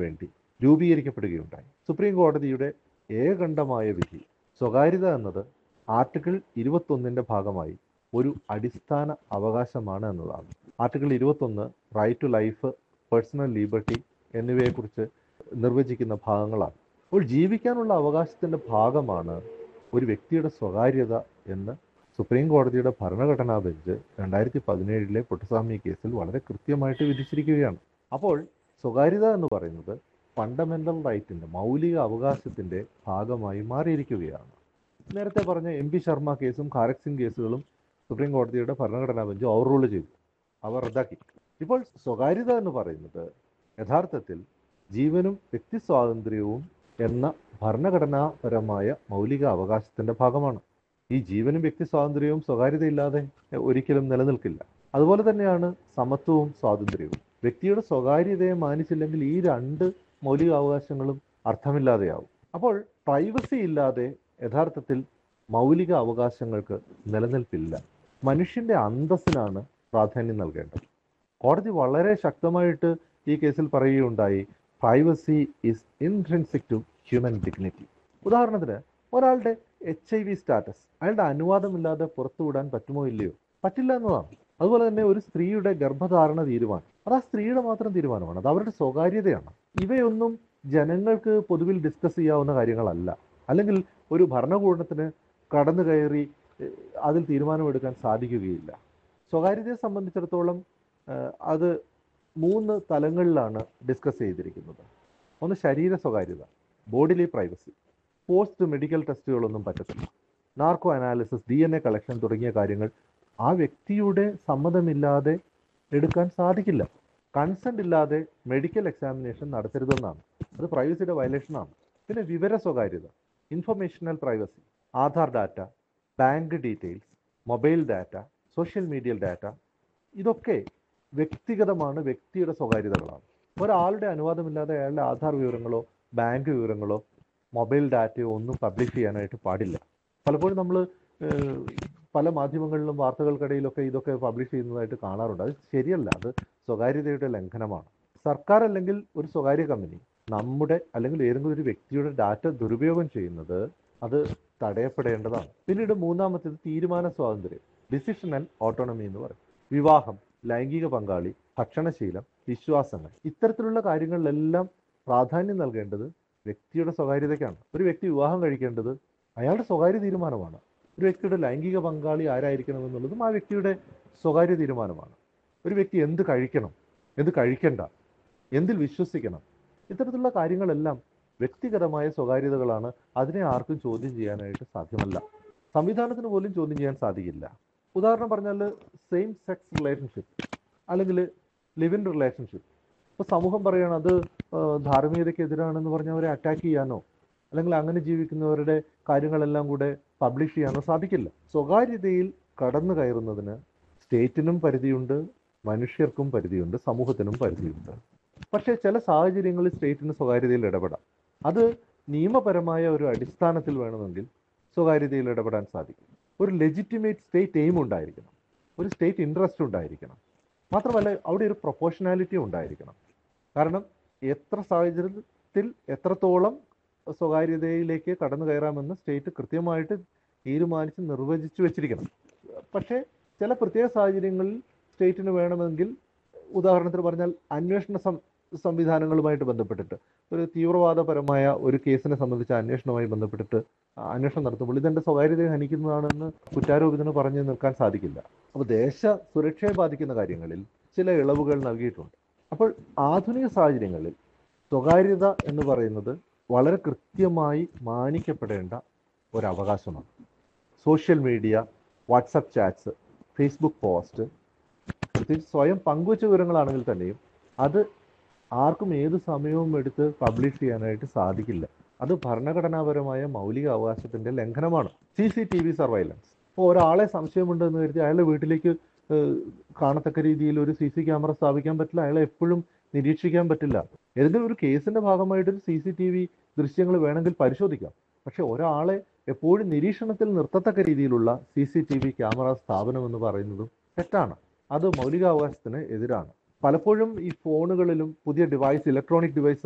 വേണ്ടി രൂപീകരിക്കപ്പെടുകയുണ്ടായി സുപ്രീം കോടതിയുടെ ഏകണ്ഠമായ വിധി സ്വകാര്യത എന്നത് ആർട്ടിക്കിൾ ഇരുപത്തൊന്നിൻ്റെ ഭാഗമായി ഒരു അടിസ്ഥാന അവകാശമാണ് എന്നതാണ് ആർട്ടിക്കിൾ ഇരുപത്തൊന്ന് right to life personal liberty എന്നിവയെക്കുറിച്ച് നിർവചിക്കുന്ന ഭാഗങ്ങളാണ് അപ്പോൾ ജീവിക്കാനുള്ള അവകാശത്തിൻ്റെ ഭാഗമാണ് ഒരു വ്യക്തിയുടെ സ്വകാര്യത എന്ന് സുപ്രീം കോടതിയുടെ ഭരണഘടനാ ബെഞ്ച് രണ്ടായിരത്തി പതിനേഴിലെ പൊട്ടുസ്വാമി കേസിൽ വളരെ കൃത്യമായിട്ട് വിധിച്ചിരിക്കുകയാണ് അപ്പോൾ സ്വകാര്യത എന്ന് പറയുന്നത് ഫണ്ടമെന്റൽ റൈറ്റിൻ്റെ മൗലിക അവകാശത്തിൻ്റെ ഭാഗമായി മാറിയിരിക്കുകയാണ് നേരത്തെ പറഞ്ഞ എം പി ശർമ്മ കേസും ഖാരക് സിംഗ് കേസുകളും സുപ്രീം കോടതിയുടെ ഭരണഘടനാ ബെഞ്ച് ഓവർ റൂൾ ചെയ്തു അവർ റദ്ദാക്കി ഇപ്പോൾ സ്വകാര്യത എന്ന് പറയുന്നത് യഥാർത്ഥത്തിൽ ജീവനും വ്യക്തി സ്വാതന്ത്ര്യവും എന്ന ഭരണഘടനാപരമായ മൗലിക അവകാശത്തിന്റെ ഭാഗമാണ് ഈ ജീവനും വ്യക്തി സ്വാതന്ത്ര്യവും സ്വകാര്യതയില്ലാതെ ഒരിക്കലും നിലനിൽക്കില്ല അതുപോലെ തന്നെയാണ് സമത്വവും സ്വാതന്ത്ര്യവും വ്യക്തിയുടെ സ്വകാര്യതയെ മാനിച്ചില്ലെങ്കിൽ ഈ രണ്ട് മൗലിക അവകാശങ്ങളും അർത്ഥമില്ലാതെയാവും അപ്പോൾ പ്രൈവസി ഇല്ലാതെ യഥാർത്ഥത്തിൽ മൗലിക അവകാശങ്ങൾക്ക് നിലനിൽപ്പില്ല മനുഷ്യന്റെ അന്തസ്സിനാണ് പ്രാധാന്യം നൽകേണ്ടത് കോടതി വളരെ ശക്തമായിട്ട് ഈ കേസിൽ പറയുകയുണ്ടായി privacy is intrinsic to human dignity ഉദാഹരണത്തിന് ഒരാളുടെ എച്ച് ഐ വി സ്റ്റാറ്റസ് അയാളുടെ അനുവാദമില്ലാതെ പുറത്തുവിടാൻ പറ്റുമോ ഇല്ലയോ പറ്റില്ല എന്നതാണ് അതുപോലെ തന്നെ ഒരു സ്ത്രീയുടെ ഗർഭധാരണ തീരുമാനം അത് ആ സ്ത്രീയുടെ മാത്രം തീരുമാനമാണ് അത് അവരുടെ സ്വകാര്യതയാണ് ഇവയൊന്നും ജനങ്ങൾക്ക് പൊതുവിൽ ഡിസ്കസ് ചെയ്യാവുന്ന കാര്യങ്ങളല്ല അല്ലെങ്കിൽ ഒരു ഭരണകൂടത്തിന് കടന്നു കയറി ഏഹ്, അതിൽ തീരുമാനമെടുക്കാൻ സാധിക്കുകയില്ല സ്വകാര്യതയെ സംബന്ധിച്ചിടത്തോളം ഏഹ്, അത് മൂന്ന് തലങ്ങളിലാണ് ഡിസ്കസ് ചെയ്തിരിക്കുന്നത് ഒന്ന് ശരീര സ്വകാര്യത ബോഡിലി പ്രൈവസി പോസ്റ്റ് മെഡിക്കൽ ടെസ്റ്റുകളൊന്നും പറ്റത്തില്ല narco analysis D N A collection തുടങ്ങിയ കാര്യങ്ങൾ ആ വ്യക്തിയുടെ സമ്മതമില്ലാതെ എടുക്കാൻ സാധിക്കില്ല കൺസെന്റ് ഇല്ലാതെ മെഡിക്കൽ എക്സാമിനേഷൻ നടത്തരുതെന്നാണ് അത് പ്രൈവസിയുടെ വയലേഷനാണ് പിന്നെ വിവര സ്വകാര്യത informational privacy Aadhaar data bank details mobile data social media data ഇതൊക്കെ വ്യക്തിഗതമാണ് വ്യക്തിയുടെ സ്വകാര്യതകളാണ് ഒരാളുടെ അനുവാദമില്ലാതെ അയാളുടെ ആധാർ വിവരങ്ങളോ ബാങ്ക് വിവരങ്ങളോ മൊബൈൽ ഡാറ്റയോ ഒന്നും പബ്ലിഷ് ചെയ്യാനായിട്ട് പാടില്ല പലപ്പോഴും നമ്മൾ പല മാധ്യമങ്ങളിലും വാർത്തകൾക്കിടയിലൊക്കെ ഇതൊക്കെ പബ്ലിഷ് ചെയ്യുന്നതായിട്ട് കാണാറുണ്ട് അത് ശരിയല്ല അത് സ്വകാര്യതയുടെ ലംഘനമാണ് സർക്കാർ അല്ലെങ്കിൽ ഒരു സ്വകാര്യ കമ്പനി നമ്മുടെ അല്ലെങ്കിൽ ഏതെങ്കിലും ഒരു വ്യക്തിയുടെ ഡാറ്റ ദുരുപയോഗം ചെയ്യുന്നത് അത് തടയപ്പെടേണ്ടതാണ് പിന്നീട് മൂന്നാമത്തേത് തീരുമാന സ്വാതന്ത്ര്യം ഡിസിഷണൽ ഓട്ടോണമി എന്ന് പറയും വിവാഹം ലൈംഗിക പങ്കാളി ഭക്ഷണശീലം വിശ്വാസങ്ങൾ ഇത്തരത്തിലുള്ള കാര്യങ്ങളിലെല്ലാം പ്രാധാന്യം നൽകേണ്ടത് വ്യക്തിയുടെ സ്വകാര്യതയ്ക്കാണ് ഒരു വ്യക്തി വിവാഹം കഴിക്കേണ്ടത് അയാളുടെ സ്വകാര്യ തീരുമാനമാണ് ഒരു വ്യക്തിയുടെ ലൈംഗിക പങ്കാളി ആരായിരിക്കണം എന്നുള്ളതും ആ വ്യക്തിയുടെ സ്വകാര്യ തീരുമാനമാണ് ഒരു വ്യക്തി എന്ത് കഴിക്കണം എന്ത് കഴിക്കണ്ട എന്തിൽ വിശ്വസിക്കണം ഇത്തരത്തിലുള്ള കാര്യങ്ങളെല്ലാം വ്യക്തിഗതമായ സ്വകാര്യതകളാണ് അതിനെ ആർക്കും ചോദ്യം ചെയ്യാനായിട്ട് സാധ്യമല്ല സംവിധാനത്തിന് പോലും ചോദ്യം ചെയ്യാൻ സാധിക്കില്ല ഉദാഹരണം പറഞ്ഞാൽ സെയിം സെക്സ് റിലേഷൻഷിപ്പ് അല്ലെങ്കിൽ ലിവ് ഇൻ റിലേഷൻഷിപ്പ് ഇപ്പോൾ സമൂഹം പറയുകയാണ് അത് ആ, ധാർമ്മികതയ്ക്കെതിരാണെന്ന് പറഞ്ഞ് അവരെ അറ്റാക്ക് ചെയ്യാനോ അല്ലെങ്കിൽ അങ്ങനെ ജീവിക്കുന്നവരുടെ കാര്യങ്ങളെല്ലാം കൂടെ പബ്ലിഷ് ചെയ്യാനോ സാധിക്കില്ല സ്വകാര്യതയിൽ കടന്നു കയറുന്നതിന് സ്റ്റേറ്റിനും പരിധിയുണ്ട് മനുഷ്യർക്കും പരിധിയുണ്ട് സമൂഹത്തിനും പരിധിയുണ്ട് പക്ഷേ ചില സാഹചര്യങ്ങളിൽ സ്റ്റേറ്റിന് സ്വകാര്യതയിൽ ഇടപെടാം അത് നിയമപരമായ ഒരു അടിസ്ഥാനത്തിൽ വേണമെങ്കിൽ സ്വകാര്യതയിൽ ഇടപെടാൻ സാധിക്കും ഒരു ലെജിറ്റിമേറ്റ് സ്റ്റേറ്റ് എയിം ഉണ്ടായിരിക്കണം ഒരു സ്റ്റേറ്റ് ഇൻട്രസ്റ്റ് ഉണ്ടായിരിക്കണം മാത്രമല്ല അവിടെ ഒരു പ്രൊപ്പോർഷനാലിറ്റി ഉണ്ടായിരിക്കണം കാരണം എത്ര സാഹചര്യത്തിൽ എത്രത്തോളം സ്വകാര്യതയിലേക്ക് കടന്നു കയറാമെന്ന് സ്റ്റേറ്റ് കൃത്യമായിട്ട് തീരുമാനിച്ച് നിർവചിച്ചു വെച്ചിരിക്കണം പക്ഷേ ചില പ്രത്യേക സാഹചര്യങ്ങളിൽ സ്റ്റേറ്റിന് വേണമെങ്കിൽ ഉദാഹരണത്തിന് പറഞ്ഞാൽ അന്വേഷണ സം സംവിധാനങ്ങളുമായിട്ട് ബന്ധപ്പെട്ടിട്ട് ഒരു തീവ്രവാദപരമായ ഒരു കേസിനെ സംബന്ധിച്ച അന്വേഷണവുമായി ബന്ധപ്പെട്ടിട്ട് ആ അന്വേഷണം നടത്തുമ്പോൾ ഇതെന്റെ സ്വകാര്യതയെ ഹനിക്കുന്നതാണെന്ന് കുറ്റാരോപിതന് പറഞ്ഞു നിൽക്കാൻ സാധിക്കില്ല അപ്പോൾ ദേശ സുരക്ഷയെ ബാധിക്കുന്ന കാര്യങ്ങളിൽ ചില ഇളവുകൾ നൽകിയിട്ടുണ്ട് അപ്പോൾ ആധുനിക സാഹചര്യങ്ങളിൽ സ്വകാര്യത എന്ന് പറയുന്നത് വളരെ കൃത്യമായി മാനിക്കപ്പെടേണ്ട ഒരു അവകാശമാണ് social media WhatsApp chats Facebook post പ്രത്യേകിച്ച് സ്വയം പങ്കുവച്ച വിവരങ്ങളാണെങ്കിൽ തന്നെയും അത് ആർക്കും ഏത് സമയവും എടുത്ത് പബ്ലിഷ് ചെയ്യാനായിട്ട് സാധിക്കില്ല അത് ഭരണഘടനാപരമായ മൗലിക അവകാശത്തിന്റെ ലംഘനമാണ് C C T V surveillance ഇപ്പോൾ ഒരാളെ സംശയമുണ്ടെന്ന് കരുതി അയാളുടെ വീട്ടിലേക്ക് ഏഹ്, കാണത്തക്ക രീതിയിൽ ഒരു സി സി ക്യാമറ സ്ഥാപിക്കാൻ പറ്റില്ല അയാളെ എപ്പോഴും നിരീക്ഷിക്കാൻ പറ്റില്ല ഏതെങ്കിലും ഒരു കേസിന്റെ ഭാഗമായിട്ട് ഒരു സി സി ടി വി ദൃശ്യങ്ങൾ വേണമെങ്കിൽ പരിശോധിക്കാം പക്ഷെ ഒരാളെ എപ്പോഴും നിരീക്ഷണത്തിൽ നിർത്തത്തക്ക രീതിയിലുള്ള C C T V camera സ്ഥാപനം എന്ന് പറയുന്നതും തെറ്റാണ് അത് മൗലികാവകാശത്തിന് എതിരാണ് പലപ്പോഴും ഈ ഫോണുകളിലും പുതിയ ഡിവൈസ് ഇലക്ട്രോണിക് ഡിവൈസ്